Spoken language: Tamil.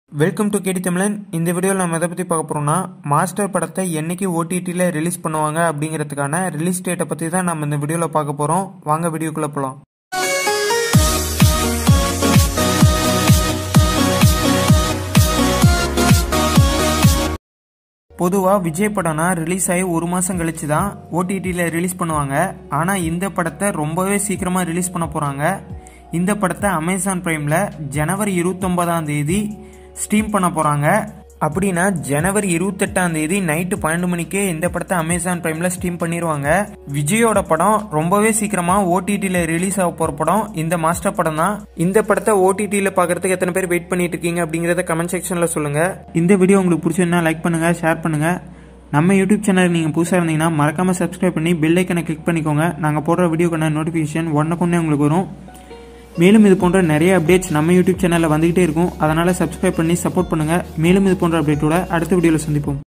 வெல்கம் டு கேடி தமிழன் இந்த வீடியோவில் நம்ம எதை பற்றி பார்க்க போகிறோம்னா மாஸ்டர் படத்தை என்னைக்கு ஓடிடியில் ரிலீஸ் பண்ணுவாங்க அப்படிங்கிறதுக்கான ரிலீஸ் டேட்டை பற்றி தான் நம்ம இந்த வீடியோவில் பார்க்க போகிறோம் வாங்க வீடியோக்குள்ளே போகலாம் பொதுவாக விஜய் படம்னா ரிலீஸ் ஆகி ஒரு மாதம் கழிச்சு தான் ஓடிடியில் ரிலீஸ் பண்ணுவாங்க ஆனால் இந்த படத்தை ரொம்பவே சீக்கிரமாக ரிலீஸ் பண்ண போகிறாங்க இந்த படத்தை அமேசான் ப்ரைமில் ஜனவரி இருபத்தொன்பதாம் தேதி ஸ்ட்ரீம் பண்ண போகிறாங்க அப்படின்னா ஜனவரி இருபத்தெட்டாம் தேதி நைட்டு பன்னெண்டு மணிக்கே இந்த படத்தை அமேசான் ப்ரைமில் ஸ்ட்ரீம் பண்ணிடுவாங்க விஜயோட படம் ரொம்பவே சீக்கிரமாக ஓடிடியில் ரிலீஸ் ஆக போகிற படம் இந்த மாஸ்டர் படம் தான் இந்த படத்தை ஓடிடியில் பார்க்கறதுக்கு எத்தனை பேர் வெயிட் பண்ணிட்டு இருக்கீங்க அப்படிங்கிறத கமெண்ட் செக்ஷனில் சொல்லுங்கள் இந்த வீடியோ உங்களுக்கு பிடிச்சிருந்தா லைக் பண்ணுங்கள் ஷேர் பண்ணுங்கள் நம்ம யூடியூப் சேனல் நீங்கள் புதுசாக இருந்தீங்கன்னா மறக்காமல் சப்ஸ்கிரைப் பண்ணி பெல் ஐக்கனை கிளிக் பண்ணிக்கோங்க நாங்கள் போடுற வீடியோக்கான நோட்டிஃபிகேஷன் ஒன்றுக்குன்னே உங்களுக்கு வரும் மேலும் இது போன்ற நிறைய அப்டேட்ஸ் நம்ம யூடியூப் சேனலில் வந்துகிட்டே இருக்கும் அதனால் சப்ஸ்கிரைப் பண்ணி சப்போர்ட் பண்ணுங்கள் மேலும் இது போன்ற அப்டேட்டோட அடுத்த வீடியோவில் சந்திப்போம்